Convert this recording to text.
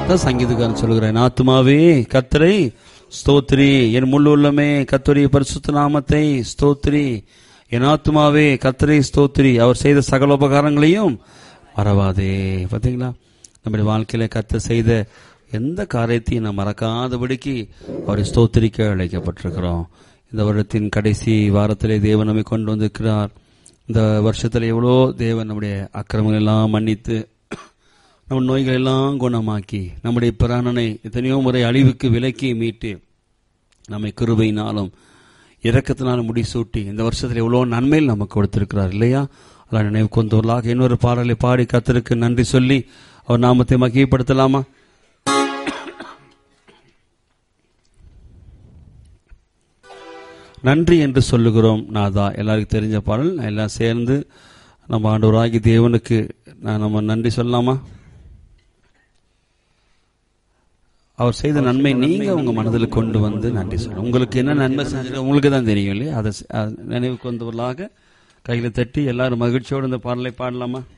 தான் சங்கீதக்காரன் சொல்கிறான் ஆத்துமாவே கத்தரை ஸ்தோத்ரி என் முழு உள்ளமே கத்தருடைய பரிசுத்த நாமத்தை ஸ்தோத்ரி என் ஆத்துமாவே கத்தரை ஸ்தோத்ரி அவர் செய்த சகல உபகாரங்களையும் மறவாதே பாத்தீங்களா நம்முடைய வாழ்க்கையில கத்த செய்த எந்த காரியத்தையும் நாம் மறக்காதபடிக்கு அவரை ஸ்தோத்திரிக்க அழைக்கப்பட்டிருக்கிறோம் இந்த வருடத்தின் கடைசி வாரத்திலே தேவன் நம்மை கொண்டு வந்திருக்கிறார் இந்த வருஷத்துல எவ்வளோ தேவன் நம்முடைய அக்கிரமங்கள் எல்லாம் மன்னித்து நம்ம நோய்கள் எல்லாம் குணமாக்கி நம்முடைய பிராணனை எத்தனையோ முறை அழிவுக்கு விலக்கி மீட்டு நம்மை கிருபையினாலும் இரக்கத்தினாலும் முடிசூட்டி இந்த வருஷத்தில் எவ்வளோ நன்மையில் நமக்கு கொடுத்திருக்கிறார் இல்லையா அதெல்லாம் நினைவு கொண்டவர்களாக இன்னொரு பாடலை பாடி கத்தருக்கு நன்றி சொல்லி அவர் நாமத்தை மகிழ்ப்படுத்தலாமா நன்றி என்று சொல்லுகிறோம் நாதா எல்லாருக்கும் தெரிஞ்ச பாடல் எல்லாம் சேர்ந்து நம்ம ஆண்டவராகி தேவனுக்கு நான் நம்ம நன்றி சொல்லலாமா அவர் செய்த நன்மை நீங்க உங்க மனதில் கொண்டு வந்து நன்றி சொல்லணும் உங்களுக்கு என்ன நன்மை செஞ்சது உங்களுக்கு தான் தெரியும் இல்லையா அதை செ- அதை நினைவுக்கு வந்தவர்களாக கையில தட்டி எல்லாரும் மகிழ்ச்சியோடு இந்த பாடலை பாடலாமா